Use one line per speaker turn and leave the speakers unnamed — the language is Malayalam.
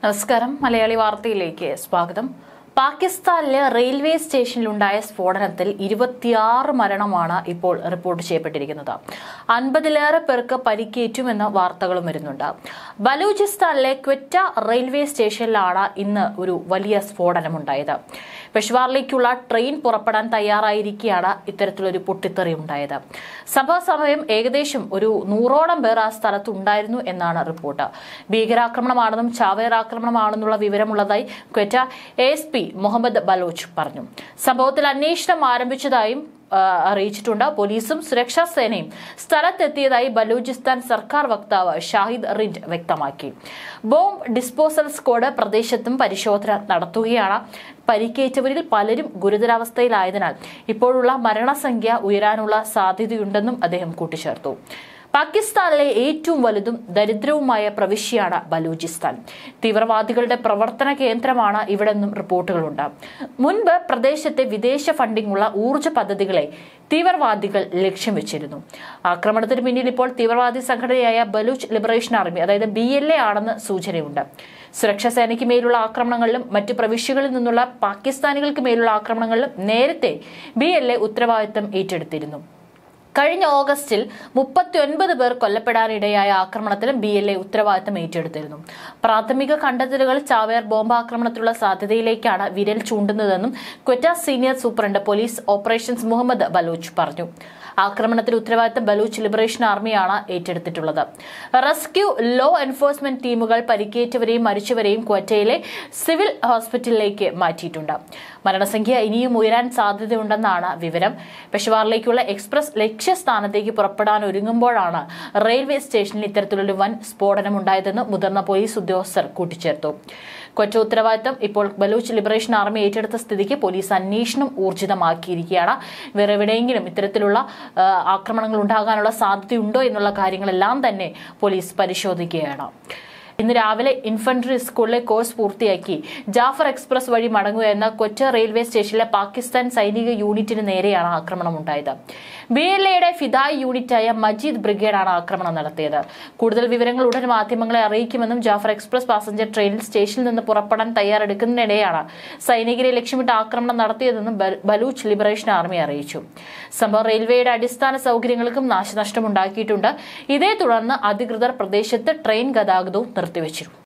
നമസ്കാരം മലയാളി വാർത്തയിലേക്ക് സ്വാഗതം പാകിസ്ഥാനിലെ റെയിൽവേ സ്റ്റേഷനിലുണ്ടായ സ്ഫോടനത്തിൽ ഇരുപത്തിയാറ് മരണമാണ് ഇപ്പോൾ റിപ്പോർട്ട് ചെയ്യപ്പെട്ടിരിക്കുന്നത് അൻപതിലേറെ പേർക്ക് പരിക്കേറ്റുമെന്ന വാർത്തകളും വരുന്നുണ്ട് ബലൂചിസ്ഥാനിലെ ക്വറ്റ റെയിൽവേ സ്റ്റേഷനിലാണ് ഇന്ന് ഒരു വലിയ സ്ഫോടനമുണ്ടായത് പെഷ്വാറിലേക്കുള്ള ട്രെയിൻ പുറപ്പെടാൻ തയ്യാറായിരിക്കെയാണ് ഇത്തരത്തിലൊരു പൊട്ടിത്തെറി ഉണ്ടായത് സംഭവ സമയം ഏകദേശം ഒരു നൂറോളം പേർ ആ സ്ഥലത്തുണ്ടായിരുന്നു എന്നാണ് റിപ്പോർട്ട് ഭീകരാക്രമണമാണെന്നും ചാവേർ ആക്രമണമാണെന്നുള്ള വിവരമുള്ളതായി ക്വറ്റ എസ് പി മുഹമ്മദ് ബലോച്ച് പറഞ്ഞു സംഭവത്തിൽ അന്വേഷണം ആരംഭിച്ചതായും ആ, അറിയിച്ചിട്ടുണ്ട് പോലീസും സുരക്ഷാ സേനയും സ്ഥലത്തെത്തിയതായി ബലൂചിസ്ഥാൻ സർക്കാർ വക്താവ് ഷാഹിദ് റിൻഡ് വ്യക്തമാക്കി ബോംബ് ഡിസ്പോസൽ സ്ക്വാഡ് പ്രദേശത്തും പരിശോധന നടത്തുകയാണ് പരിക്കേറ്റവരിൽ പലരും ഗുരുതരാവസ്ഥയിലായതിനാൽ ഇപ്പോഴുള്ള മരണസംഖ്യ ഉയരാനുള്ള സാധ്യതയുണ്ടെന്നും അദ്ദേഹം കൂട്ടിച്ചേർത്തു പാകിസ്ഥാനിലെ ഏറ്റവും വലുതും ദരിദ്രവുമായ പ്രവിശ്യയാണ് ബലൂചിസ്ഥാൻ തീവ്രവാദികളുടെ പ്രവർത്തന കേന്ദ്രമാണ് ഇവിടെന്നും റിപ്പോർട്ടുകളുണ്ട് മുൻപ് പ്രദേശത്തെ വിദേശ ഫണ്ടിങ്ങുള്ള ഊർജ്ജ പദ്ധതികളെ തീവ്രവാദികൾ ലക്ഷ്യം വെച്ചിരുന്നു ആക്രമണത്തിന് പിന്നിൽ ഇപ്പോൾ തീവ്രവാദി സംഘടനയായ ബലൂച്ച് ലിബറേഷൻ ആർമി അതായത് ബി എൽ എ ആണെന്ന് സൂചനയുണ്ട് സുരക്ഷാ സേനയ്ക്ക് മേലുള്ള ആക്രമണങ്ങളിലും മറ്റു പ്രവിശ്യകളിൽ നിന്നുള്ള പാകിസ്ഥാനികൾക്ക് മേലുള്ള ആക്രമണങ്ങളിലും നേരത്തെ ബി എൽ എ ഉത്തരവാദിത്തം ഏറ്റെടുത്തിരുന്നു കഴിഞ്ഞ ഓഗസ്റ്റിൽ മുപ്പത്തിയൊൻപത് പേർ കൊല്ലപ്പെടാനിടയായ ആക്രമണത്തിലും ബി എൽ എ ഉത്തരവാദിത്തം ഏറ്റെടുത്തിരുന്നു പ്രാഥമിക കണ്ടെത്തലുകൾ ചാവേർ ബോംബാക്രമണത്തിലുള്ള സാധ്യതയിലേക്കാണ് വിരൽ ചൂണ്ടുന്നതെന്നും Quetta senior superintendent police operations Muhammad Baloch പറഞ്ഞു ആക്രമണത്തിൽ ഉത്തരവാദിത്തം ബലൂച്ച് ലിബറേഷൻ ആർമിയാണ് ഏറ്റെടുത്തിട്ടുള്ളത് റെസ്ക്യൂ ലോ എൻഫോഴ്സ്മെന്റ് ടീമുകൾ പരിക്കേറ്റവരെയും മരിച്ചവരെയും ക്വറ്റയിലെ സിവിൽ ഹോസ്പിറ്റലിലേക്ക് മാറ്റിയിട്ടുണ്ട് മരണസംഖ്യ ഇനിയും ഉയരാൻ സാധ്യതയുണ്ടെന്നാണ് വിവരം പെഷവാറിലേക്കുള്ള എക്സ്പ്രസ് ലക്ഷ്യസ്ഥാനത്തേക്ക് പുറപ്പെടാൻ ഒരുങ്ങുമ്പോഴാണ് റെയിൽവേ സ്റ്റേഷനിൽ ഇത്തരത്തിലൊരു വൻ സ്ഫോടനമുണ്ടായതെന്ന് മുതിർന്ന പോലീസ് ഉദ്യോഗസ്ഥർ കൂട്ടിച്ചേർത്തു കൊറ്റ ഉത്തരവാദിത്തം ഇപ്പോൾ ബലൂച്ച് ലിബറേഷൻ ആർമി ഏറ്റെടുത്ത സ്ഥിതിക്ക് പോലീസ് അന്വേഷണം ഊർജിതമാക്കിയിരിക്കുകയാണ് വേറെ എവിടെയെങ്കിലും ഇത്തരത്തിലുള്ള ആ, ആക്രമണങ്ങൾ ഉണ്ടാകാനുള്ള സാധ്യതയുണ്ടോ എന്നുള്ള കാര്യങ്ങളെല്ലാം തന്നെ പോലീസ് പരിശോധിക്കുകയാണ് ഇന്ന് രാവിലെ ഇൻഫൻട്രി സ്കൂളിലെ കോഴ്സ് പൂർത്തിയാക്കി ജാഫർ എക്സ്പ്രസ് വഴി മടങ്ങുക എന്ന കൊറ്റ റെയിൽവേ സ്റ്റേഷനിലെ പാകിസ്ഥാൻ സൈനിക യൂണിറ്റിന് നേരെയാണ് ആക്രമണം ഉണ്ടായത് ബി എൽ എയുടെ ഫിദായ് യൂണിറ്റായ മജീദ് ബ്രിഗേഡാണ് ആക്രമണം നടത്തിയത് കൂടുതൽ വിവരങ്ങൾ ഉടൻ മാധ്യമങ്ങളെ അറിയിക്കുമെന്നും ജാഫർ എക്സ്പ്രസ് പാസഞ്ചർ ട്രെയിനിൽ സ്റ്റേഷനിൽ നിന്ന് പുറപ്പെടാൻ തയ്യാറെടുക്കുന്നതിനിടെയാണ് സൈനികരെ ലക്ഷ്യമിട്ട് ആക്രമണം നടത്തിയതെന്നും ബ- ബലൂച്ച് ലിബറേഷൻ ആർമി അറിയിച്ചു സംഭവം റെയിൽവേയുടെ അടിസ്ഥാന സൗകര്യങ്ങൾക്കും നാശനഷ്ടമുണ്ടാക്കിയിട്ടുണ്ട് ഇതേ തുടർന്ന് അധികൃതർ പ്രദേശത്ത് ട്രെയിൻ ഗതാഗതവും നിർത്തിവച്ചിരുന്നു